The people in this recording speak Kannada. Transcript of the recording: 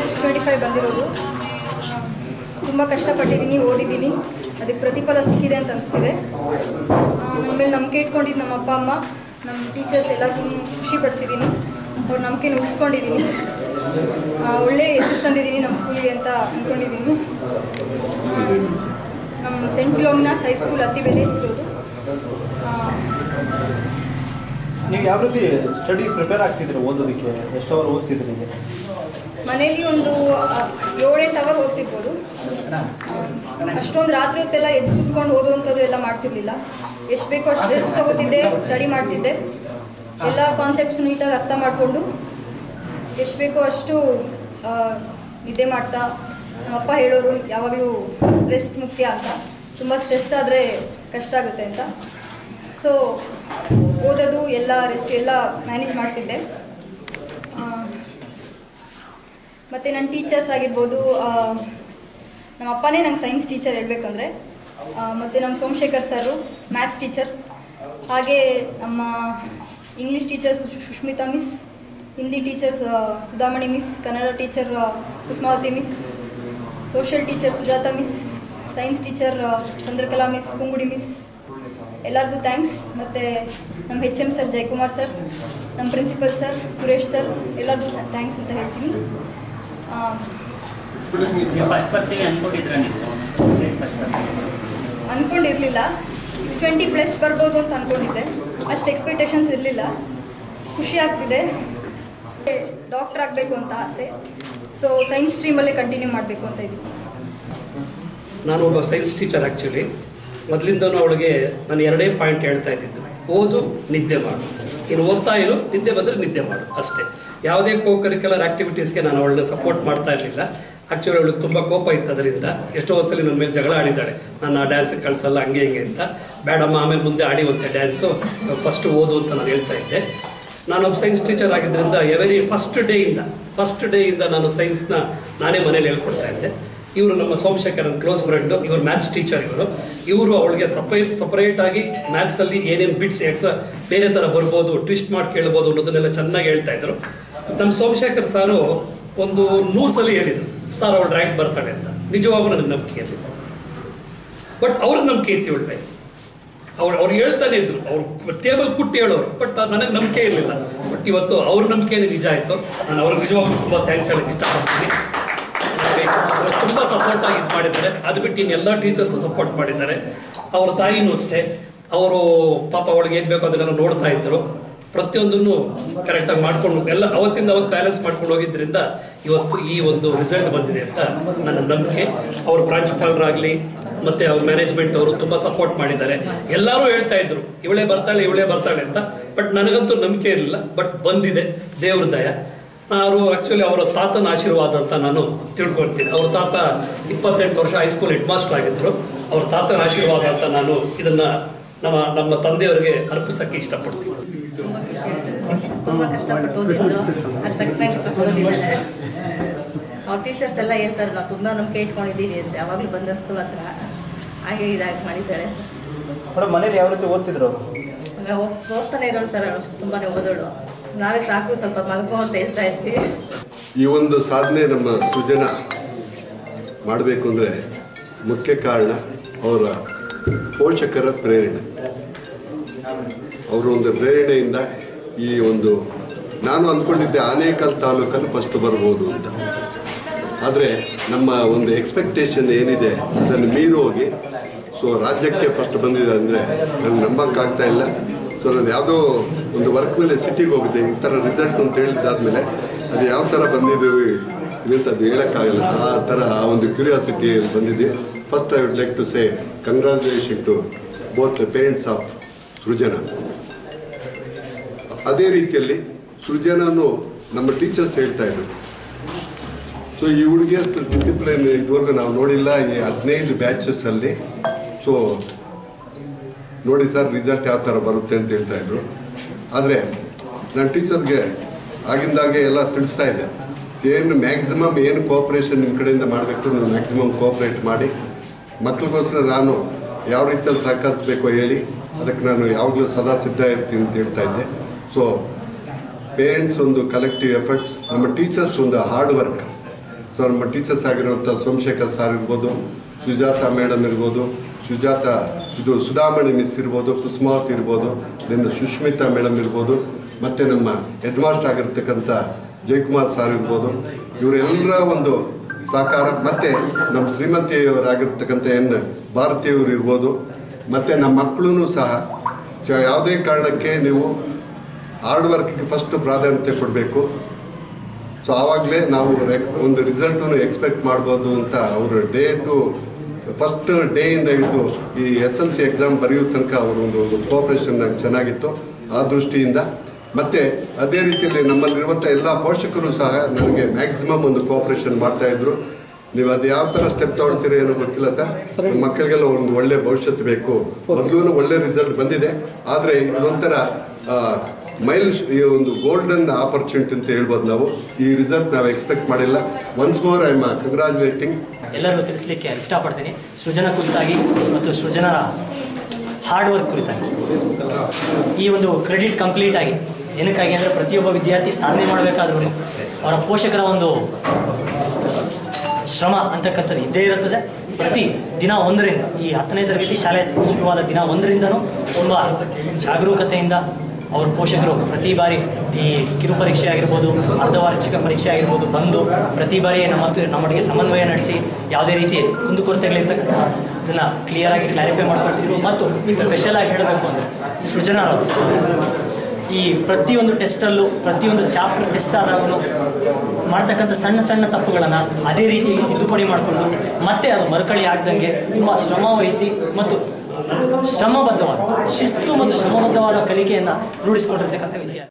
ಪ್ಲಸ್ ಟ್ವೆಂಟಿ ಫೈವ್ ಬಂದಿರೋದು ತುಂಬ ಕಷ್ಟಪಟ್ಟಿದ್ದೀನಿ ಓದಿದ್ದೀನಿ ಅದಕ್ಕೆ ಪ್ರತಿಫಲ ಸಿಕ್ಕಿದೆ ಅಂತ ಅನಿಸ್ತಿದೆ ನನ್ನ ಮೇಲೆ ನಂಬಿಕೆ ಇಟ್ಕೊಂಡಿದ್ದು ನಮ್ಮ ಅಪ್ಪ ಅಮ್ಮ ನಮ್ಮ ಟೀಚರ್ಸ್ ಎಲ್ಲರಿಗೂ ಖುಷಿ ಪಡಿಸಿದ್ದೀನಿ ಅವ್ರ ನಂಬಿಕೆ ಉಳಿಸ್ಕೊಂಡಿದ್ದೀನಿ ಒಳ್ಳೆ ಹೆಸರು ತಂದಿದ್ದೀನಿ ನಮ್ಮ ಸ್ಕೂಲ್ಗೆ ಅಂತ ಅಂದ್ಕೊಂಡಿದ್ದೀನಿ ನಮ್ಮ ಸೆಂಟ್ ಫಿಲೋಮಿನಾಸ್ ಹೈಸ್ಕೂಲ್ ಅತಿ ಬೇರೆ ಇರೋದು ಆ, ನೀವು ಯಾವ ರೀತಿ ಸ್ಟಡಿ ಪ್ರಿಪೇರ್ ಆಗ್ತಿದ್ರಿ ಓದೋದಕ್ಕೆ ಎಷ್ಟು ಅವರ್ ಓದ್ತಿದ್ರಿ ನೀವು ಮನೇಲಿ ಒಂದು ಆ, ಏಳೆಂಟು ಅವರ್ ಓದ್ತಿರ್ಬೋದು ಅಷ್ಟೊಂದು ರಾತ್ರಿ ಹೊತ್ತೆಲ್ಲ ಎದ್ದು ಕೂತ್ಕೊಂಡು ಓದುವಂಥದ್ದು ಎಲ್ಲ ಮಾಡ್ತಿರ್ಲಿಲ್ಲ ಎಷ್ಟು ಬೇಕೋ ಅಷ್ಟು ರೆಸ್ಟ್ ತಗೋತಿದ್ದೆ ಸ್ಟಡಿ ಮಾಡ್ತಿದ್ದೆ ಎಲ್ಲ ಕಾನ್ಸೆಪ್ಟ್ಸ್ ನೀಟಾಗಿ ಅರ್ಥ ಮಾಡಿಕೊಂಡು ಎಷ್ಟು ಬೇಕೋ ಅಷ್ಟು ಆ, ನಿದ್ದೆ ಮಾಡ್ತಾ ನಮ್ಮ ಅಪ್ಪ ಹೇಳೋರು ಯಾವಾಗಲೂ ರೆಸ್ಟ್ ಮುಖ್ಯ ಅಂತ ತುಂಬ ಸ್ಟ್ರೆಸ್ ಆದರೆ ಕಷ್ಟ ಆಗುತ್ತೆ ಅಂತ ಸೊ ಓದೋದು ಎಲ್ಲ ರೆಸ್ಟ್ ಎಲ್ಲ ಮ್ಯಾನೇಜ್ ಮಾಡ್ತಿದ್ದೆ ಆ, ಮತ್ತು ನನ್ನ ಟೀಚರ್ಸ್ ಆಗಿರ್ಬೋದು ಆ, ನಮ್ಮ ಅಪ್ಪನೇ ನಂಗೆ ಸೈನ್ಸ್ ಟೀಚರ್ ಹೇಳಬೇಕಂದ್ರೆ ಮತ್ತು ನಮ್ಮ ಸೋಮಶೇಖರ್ ಸರು ಮ್ಯಾಥ್ಸ್ ಟೀಚರ್ ಹಾಗೆ ನಮ್ಮ English teachers Sushmita miss Hindi teachers Sudhamani miss Kannada teacher Kusmavati miss social teacher Sujata miss science teacher Chandrakala miss Pungudi miss ಎಲ್ಲರಿಗೂ ಥ್ಯಾಂಕ್ಸ್ ಮತ್ತು ನಮ್ಮ H M sir Jayakumar sir ನಮ್ಮ ಪ್ರಿನ್ಸಿಪಲ್ ಸರ್ ಸುರೇಶ್ ಸರ್ ಎಲ್ಲರಿಗೂ ಥ್ಯಾಂಕ್ಸ್ ಅಂತ ಹೇಳ್ತೀನಿ ಆ, ನೀವು ಫಸ್ಟ್ ಬರ್ತೀವಿ ಅನ್ಕೊಂಡಿದ್ರ ನೀವು ಫಸ್ಟ್ ಬರ್ತೀವಿ ಅಂದ್ಕೊಂಡಿರಲಿಲ್ಲ ಸಿಕ್ಸ್ ಟ್ವೆಂಟಿ ಪ್ಲಸ್ ಬರ್ಬೋದು ಅಂತ ಅಂದ್ಕೊಂಡಿದ್ದೆ ಅಷ್ಟು ಎಕ್ಸ್ಪೆಕ್ಟೇಷನ್ಸ್ ಇರಲಿಲ್ಲ ಖುಷಿ ಆಗ್ತಿದೆ ಡಾಕ್ಟರ್ ಆಗಬೇಕು ಅಂತ ಆಸೆ ಸೊ ಸೈನ್ಸ್ ಸ್ಟ್ರೀಮಲ್ಲೇ ಕಂಟಿನ್ಯೂ ಮಾಡಬೇಕು ಅಂತ ಇದ್ದೀನಿ ನಾನು ಒಬ್ಬ ಸೈನ್ಸ್ ಟೀಚರ್ ಆ್ಯಕ್ಚುಲಿ ಮೊದಲಿಂದನೂ ಅವಳಿಗೆ ನಾನು ಎರಡೇ ಪಾಯಿಂಟ್ ಹೇಳ್ತಾ ಇದ್ದಿದ್ದು ಓದು ನಿದ್ದೆ ಮಾಡು ಇನ್ನು ಓದ್ತಾ ಇರು ನಿದ್ದೆ ಬಂದರೆ ನಿದ್ದೆ ಮಾಡು ಅಷ್ಟೇ ಯಾವುದೇ ಕೋ ಕರಿಕ್ಯುಲರ್ ಆ್ಯಕ್ಟಿವಿಟೀಸ್ಗೆ ನಾನು ಅವಳನ್ನ ಸಪೋರ್ಟ್ ಮಾಡ್ತಾ ಇರಲಿಲ್ಲ ಆ್ಯಕ್ಚುಲಿ ಅವಳಿಗೆ ತುಂಬ ಕೋಪ ಇತ್ತು ಅದರಿಂದ ಎಷ್ಟೋ ಒಂದ್ಸಲಿ ನನ್ನ ಮೇಲೆ ಜಗಳ ಆಡಿದ್ದಾಳೆ ನಾನು ಆ ಡ್ಯಾನ್ಸಿಗೆ ಕಳಿಸಲ್ಲ ಹಂಗೆ ಹಿಂಗೆ ಅಂತ ಬೇಡಮ್ಮ ಆಮೇಲೆ ಮುಂದೆ ಆಡಿವಂತೆ ಡ್ಯಾನ್ಸು ಫಸ್ಟ್ ಓದು ಅಂತ ನಾನು ಹೇಳ್ತಾ ಇದ್ದೆ ನಾನೊಬ್ಬ ಸೈನ್ಸ್ ಟೀಚರ್ ಆಗಿದ್ದರಿಂದ ಎವರಿ ಫಸ್ಟ್ ಡೇಯಿಂದ ಫಸ್ಟ್ ಡೇಯಿಂದ ನಾನು ಸೈನ್ಸ್ನ ನಾನೇ ಮನೇಲಿ ಹೇಳ್ಕೊಡ್ತಾ ಇದ್ದೆ ಇವರು ನಮ್ಮ ಸೋಮಶೇಖರನ್ ಕ್ಲೋಸ್ ಫ್ರೆಂಡು ಇವರು ಮ್ಯಾಥ್ಸ್ ಟೀಚರ್ ಇವರು ಇವರು ಅವಳಿಗೆ ಸಪರೇಟ್ ಸಪರೇಟಾಗಿ ಮ್ಯಾಥ್ಸಲ್ಲಿ ಏನೇನು ಬಿಟ್ಸ್ ಯಾಕೆ ಬೇರೆ ಥರ ಬರ್ಬೋದು ಟ್ವಿಸ್ಟ್ ಮಾಡಿ ಕೇಳ್ಬೋದು ಅನ್ನೋದನ್ನೆಲ್ಲ ಚೆನ್ನಾಗಿ ಹೇಳ್ತಾ ಇದ್ರು ನಮ್ಮ ಸೋಮಶೇಖರ್ ಸಾರು ಒಂದು ನೂರು ಸಲ ಹೇಳಿದರು ಸರ್ ಅವಳು ರ್ಯಾಂಕ್ ಬರ್ತಾಳೆ ಅಂತ ನಿಜವಾಗೂ ನನಗೆ ನಂಬಿಕೆ ಇರಲಿಲ್ಲ ಬಟ್ ಅವ್ರಿಗೆ ನಂಬಿಕೆ ಇತ್ತು ಇವಳ ಮೇಲೆ ಅವ್ರು ಅವ್ರು ಹೇಳ್ತಾನೆ ಇದ್ರು ಅವ್ರು ಟೇಬಲ್ ಕುಟ್ಟಿ ಹೇಳೋರು ಬಟ್ ನನಗೆ ನಂಬಿಕೆ ಇರಲಿಲ್ಲ ಬಟ್ ಇವತ್ತು ಅವ್ರ ನಂಬಿಕೆನೇ ನಿಜ ಆಯಿತು ನಾನು ಅವ್ರಿಗೆ ನಿಜವಾಗ್ಲೂ ತುಂಬ ಥ್ಯಾಂಕ್ಸ್ ಹೇಳಕ್ಕೆ ಇಷ್ಟಪಡ್ತೀನಿ ನನಗೆ ಅವ್ರು ತುಂಬ ಸಪೋರ್ಟ್ ಆಗಿ ಇದು ಮಾಡಿದ್ದಾರೆ ಅದು ಬಿಟ್ಟು ಇನ್ನೆಲ್ಲ ಟೀಚರ್ಸು ಸಪೋರ್ಟ್ ಮಾಡಿದ್ದಾರೆ ಅವ್ರ ತಾಯಿನೂ ಅಷ್ಟೇ ಅವರು ಪಾಪ ಅವಳಿಗೆ ಏನು ಬೇಕೋ ಅದನ್ನೆಲ್ಲ ನೋಡ್ತಾ ಇದ್ದರು ಪ್ರತಿಯೊಂದನ್ನು ಕರೆಕ್ಟಾಗಿ ಮಾಡ್ಕೊಂಡು ಎಲ್ಲ ಅವತ್ತಿಂದ ಅವತ್ತು ಬ್ಯಾಲೆನ್ಸ್ ಮಾಡ್ಕೊಂಡು ಹೋಗಿದ್ದರಿಂದ ಇವತ್ತು ಈ ಒಂದು ರಿಸಲ್ಟ್ ಬಂದಿದೆ ಅಂತ ನನ್ನ ನಂಬಿಕೆ ಅವ್ರ ಪ್ರಾಂಶುಪಾಲರಾಗಲಿ ಮತ್ತೆ ಅವ್ರ ಮ್ಯಾನೇಜ್ಮೆಂಟ್ ಅವರು ತುಂಬ ಸಪೋರ್ಟ್ ಮಾಡಿದ್ದಾರೆ ಎಲ್ಲರೂ ಹೇಳ್ತಾ ಇದ್ರು ಇವಳೇ ಬರ್ತಾಳೆ ಇವಳೇ ಬರ್ತಾಳೆ ಅಂತ ಬಟ್ ನನಗಂತೂ ನಂಬಿಕೆ ಇರಲಿಲ್ಲ ಬಟ್ ಬಂದಿದೆ ದೇವ್ರ ದಯ ಅವರು ಆ್ಯಕ್ಚುಲಿ ಅವರ ತಾತನ ಆಶೀರ್ವಾದ ಅಂತ ನಾನು ತಿಳ್ಕೊಳ್ತೀನಿ ಅವ್ರ ತಾತ ಇಪ್ಪತ್ತೆಂಟು ವರ್ಷ ಹೈಸ್ಕೂಲ್ ಹೆಡ್ ಮಾಸ್ಟರ್ ಆಗಿದ್ದರು ಅವ್ರ ತಾತನ ಆಶೀರ್ವಾದ ಅಂತ ನಾನು ಇದನ್ನು ನಮ್ಮ ನಮ್ಮ ತಂದೆಯವರಿಗೆ ಅರ್ಪಿಸೋಕ್ಕೆ ಇಷ್ಟಪಡ್ತೀನಿ ತುಂಬ ಕಷ್ಟಪಟ್ಟು ಓದಿದ್ದು ಅದು ತಕ್ಕಂಗೆ ಫಸ್ಟ್ ಓದಿದ್ದಾರೆ ಅವ್ರ ಟೀಚರ್ಸ್ ಎಲ್ಲ ಹೇಳ್ತಾರೆ ನಾವು ತುಂಬ ನಂಬಿಕೆ ಇಟ್ಕೊಂಡಿದ್ದೀವಿ ಅಂತ ಯಾವಾಗಲೂ ಬಂದ ಸ್ಕೂಲ್ ಹತ್ರ ಹಾಗೆ ಇದಾಗಿ ಮಾಡಿದ್ದಾಳೆ ಮೇಡಮ್ ಮನೇಲಿ ಯಾವ ರೀತಿ ಓದ್ತಿದ್ರು ಅವರು ಆಗ ಹೋಗ್- ಹೋಗ್ತಾನೆ ಇರೋಳು ಸರ್ ಅವಳು ತುಂಬಾ ಓದೋಳು ನಾವೇ ಸಾಕು ಸ್ವಲ್ಪ ಮಲ್ಕೋ ಅಂತ ಹೇಳ್ತಾ ಇದ್ವಿ ಈ ಒಂದು ಸಾಧನೆ ನಮ್ಮ ಸುಜನ ಮಾಡಬೇಕು ಅಂದರೆ ಮುಖ್ಯ ಕಾರಣ ಅವರ ಪೋಷಕರ ಪ್ರೇರಣೆ ಅವರ ಒಂದು ಪ್ರೇರಣೆಯಿಂದ ಈ ಒಂದು ನಾನು ಅಂದ್ಕೊಂಡಿದ್ದೆ ಆನೇಕಲ್ ತಾಲೂಕಲ್ಲಿ ಫಸ್ಟ್ ಬರ್ಬೋದು ಅಂತ ಆದರೆ ನಮ್ಮ ಒಂದು ಎಕ್ಸ್ಪೆಕ್ಟೇಷನ್ ಏನಿದೆ ಅದನ್ನು ಮೀರಿ ಹೋಗಿ ಸೊ ರಾಜ್ಯಕ್ಕೆ ಫಸ್ಟ್ ಬಂದಿದೆ ಅಂದರೆ ನನಗೆ ನಂಬಕ್ಕಾಗ್ತಾ ಇಲ್ಲ ಸೊ ನಾನು ಯಾವುದೋ ಒಂದು ವರ್ಕ್ ಮೇಲೆ ಸಿಟಿಗೆ ಹೋಗಿದ್ದೆ ಈ ಥರ ರಿಸಲ್ಟ್ ಅಂತ ಹೇಳಿದ್ದಾದ್ಮೇಲೆ ಅದು ಯಾವ ಥರ ಬಂದಿದ್ದು ಇದಂತ ಅದು ಹೇಳೋಕ್ಕಾಗಲ್ಲ ಆ ಥರ ಆ ಒಂದು ಕ್ಯೂರಿಯಾಸಿಟಿ ಬಂದಿದೆ first I would like to say congratulation to both the parents of Srujana ಅದೇ ರೀತಿಯಲ್ಲಿ ಸೃಜನನು ನಮ್ಮ ಟೀಚರ್ಸ್ ಹೇಳ್ತಾ ಇದ್ರು ಸೊ ಈ ಹುಡುಗಿಯ ಡಿಸಿಪ್ಲಿನ್ ಇದುವರೆಗೂ ನಾವು ನೋಡಿಲ್ಲ ಈ ಹದಿನೈದು ಬ್ಯಾಚಸ್ಸಲ್ಲಿ ಸೊ ನೋಡಿ ಸರ್ ರಿಸಲ್ಟ್ ಯಾವ ಥರ ಬರುತ್ತೆ ಅಂತ ಹೇಳ್ತಾ ಇದ್ರು ಆದರೆ ನನ್ನ ಟೀಚರ್ಗೆ ಆಗಿಂದಾಗೆ ಎಲ್ಲ ತಿಳಿಸ್ತಾ ಇದ್ದೆ ಏನು ಮ್ಯಾಕ್ಸಿಮಮ್ ಏನು ಕೋಆಪ್ರೇಷನ್ ನಿಮ್ಮ ಕಡೆಯಿಂದ ಮಾಡಬೇಕು ನೀವು ಮ್ಯಾಕ್ಸಿಮಮ್ ಕೋಆಪ್ರೇಟ್ ಮಾಡಿ ಮಕ್ಳಿಗೋಸ್ಕರ ನಾನು ಯಾವ ರೀತಿಯಲ್ಲಿ ಸಹಕರಿಸಬೇಕು ಹೇಳಿ ಅದಕ್ಕೆ ನಾನು ಯಾವಾಗಲೂ ಸದಾ ಸಿದ್ಧ ಇರ್ತೀನಿ ಅಂತ ಹೇಳ್ತಾ ಇದ್ದೆ ಸೊ ಪೇರೆಂಟ್ಸ್ ಒಂದು ಕಲೆಕ್ಟಿವ್ ಎಫರ್ಟ್ಸ್ ನಮ್ಮ ಟೀಚರ್ಸ್ ಒಂದು ಹಾರ್ಡ್ ವರ್ಕ್ ಸೊ ನಮ್ಮ ಟೀಚರ್ಸ್ ಆಗಿರುವಂಥ ಸೋಮಶೇಖರ್ ಸರ್ ಇರ್ಬೋದು ಸುಜಾತ ಮೇಡಮ್ ಇರ್ಬೋದು ಸುಜಾತ ಇದು ಸುಧಾಮಣಿ ಮಿಸ್ ಇರ್ಬೋದು ಕುಸುಮಾವತಿ ಇರ್ಬೋದು ದೆನ್ ಸುಷ್ಮಿತಾ ಮೇಡಮ್ ಇರ್ಬೋದು ಮತ್ತು ನಮ್ಮ ಹೆಡ್ ಮಾಸ್ಟರ್ ಆಗಿರ್ತಕ್ಕಂಥ ಜಯಕುಮಾರ್ ಸರ್ ಇರ್ಬೋದು ಇವರೆಲ್ಲರ ಒಂದು ಸಹಕಾರ ಮತ್ತು ನಮ್ಮ ಶ್ರೀಮತಿಯವರಾಗಿರ್ತಕ್ಕಂಥ ಎನ್ ಭಾರತೀಯವರು ಇರ್ಬೋದು ಮತ್ತು ನಮ್ಮ ಮಕ್ಕಳು ಸಹ ಚ- ಯಾವುದೇ ಕಾರಣಕ್ಕೆ ನೀವು ಹಾರ್ಡ್ ವರ್ಕಿಗೆ ಫಸ್ಟ್ ಪ್ರಾಧಾನ್ಯತೆ ಕೊಡಬೇಕು ಸೊ ಆವಾಗಲೇ ನಾವು ರೆ- ಒಂದು ರಿಸಲ್ಟನ್ನು ಎಕ್ಸ್ಪೆಕ್ಟ್ ಮಾಡ್ಬೋದು ಅಂತ ಅವರು ಡೇ ಟು ಫಸ್ಟ್ ಡೇಯಿಂದ ಹಿಡಿದು ಈ ಎಸ್ ಎಲ್ ಸಿ ಎಕ್ಸಾಮ್ ಬರೆಯೋ ತನಕ ಅವರು ಒಂದು ಒಂದು ಕೋಆಪ್ರೇಷನ್ ನಂಗೆ ಚೆನ್ನಾಗಿತ್ತು ಆ ದೃಷ್ಟಿಯಿಂದ ಮತ್ತು ಅದೇ ರೀತಿಯಲ್ಲಿ ನಮ್ಮಲ್ಲಿರುವಂಥ ಎಲ್ಲ ಪೋಷಕರು ಸಹ ನನಗೆ ಮ್ಯಾಕ್ಸಿಮಮ್ ಒಂದು ಕೋಆಪ್ರೇಷನ್ ಮಾಡ್ತಾಯಿದ್ರು ನೀವು ಅದು ಯಾವ ಥರ ಸ್ಟೆಪ್ ತಗೊಳ್ತೀರಿ ಏನೋ ಗೊತ್ತಿಲ್ಲ ಸರ್ ನಮ್ಮ ಮಕ್ಕಳಿಗೆಲ್ಲ ಒಂದು ಒಳ್ಳೆ ಭವಿಷ್ಯತ್ ಬೇಕು ಮೊದಲು ಒಳ್ಳೆ ರಿಸಲ್ಟ್ ಬಂದಿದೆ ಆದರೆ ಇದೊಂಥರ ಆ, ಮೈಲ್ ಈ ಒಂದು ಗೋಲ್ಡನ್ ಆಪರ್ಚುನಿಟಿ ಅಂತ ಹೇಳ್ಬೋದು ನಾವು ಈ ರಿಸಲ್ಟ್ ನಾವು ಎಕ್ಸ್ಪೆಕ್ಟ್ ಮಾಡಿಲ್ಲ once more I am congratulating ಎಲ್ಲರಿಗೂ ತಿಳಿಸ್ಲಿಕ್ಕೆ ಇಷ್ಟಪಡ್ತೀನಿ ಸೃಜನ ಕುರಿತಾಗಿ ಮತ್ತು ಸೃಜನರ ಹಾರ್ಡ್ ವರ್ಕ್ ಕುರಿತಾಗಿ ಈ ಒಂದು ಕ್ರೆಡಿಟ್ ಕಂಪ್ಲೀಟ್ ಆಗಿ ಏನಕ್ಕಾಗಿ ಅಂದರೆ ಪ್ರತಿಯೊಬ್ಬ ವಿದ್ಯಾರ್ಥಿ ಸಾಧನೆ ಮಾಡಬೇಕಾದ್ರೂ ಅವರ ಪೋಷಕರ ಒಂದು ಶ್ರಮ ಅಂತಕ್ಕಂಥದ್ದು ಇದ್ದೇ ಇರುತ್ತದೆ ಪ್ರತಿ ದಿನ ಒಂದರಿಂದ ಈ ಹತ್ತನೇ ತರಗತಿ ಶಾಲೆ ಶುರುವಾದ ದಿನ ಒಂದರಿಂದನೂ ತುಂಬ ಜಾಗರೂಕತೆಯಿಂದ ಅವ್ರ ಪೋಷಕರು ಪ್ರತಿ ಬಾರಿ ಈ ಕಿರು ಪರೀಕ್ಷೆ ಆಗಿರ್ಬೋದು ಅರ್ಧವಾರ್ಷಿಕ ಪರೀಕ್ಷೆ ಆಗಿರ್ಬೋದು ಬಂದು ಪ್ರತಿ ಬಾರಿ ನಮ್ಮ ನಮ್ಮೊಟ್ಟಿಗೆ ಸಮನ್ವಯ ನಡೆಸಿ ಯಾವುದೇ ರೀತಿ ಕುಂದುಕೊರತೆಗಳಿರ್ತಕ್ಕಂಥ ಇದನ್ನು ಕ್ಲಿಯರಾಗಿ ಕ್ಲಾರಿಫೈ ಮಾಡ್ಕೊಳ್ತಿದ್ರು ಮತ್ತು ಸ್ಪೆಷಲ್ ಆಗಿ ಹೇಳಬೇಕು ಅಂದರೆ ಸೃಜನರವರು ಈ ಪ್ರತಿಯೊಂದು ಟೆಸ್ಟಲ್ಲೂ ಪ್ರತಿಯೊಂದು ಚಾಪ್ಟರ್ ಟೆಸ್ಟ್ ಆದಾಗೂ ಮಾಡ್ತಕ್ಕಂಥ ಸಣ್ಣ ಸಣ್ಣ ತಪ್ಪುಗಳನ್ನು ಅದೇ ರೀತಿಯಲ್ಲಿ ತಿದ್ದುಪಡಿ ಮಾಡಿಕೊಂಡು ಮತ್ತೆ ಅದು ಮರುಕಳಿ ಆಗ್ದಂಗೆ ತುಂಬ ಶ್ರಮ ವಹಿಸಿ ಮತ್ತು ಶ್ರಮಬದ್ಧವಾದ ಶಿಸ್ತು ಮತ್ತು ಶ್ರಮಬದ್ಧವಾದ ಕಲಿಕೆಯನ್ನು ರೂಢಿಸಿಕೊಂಡಿರ್ತಕ್ಕಂಥ ವಿದ್ಯಾರ್ಥಿ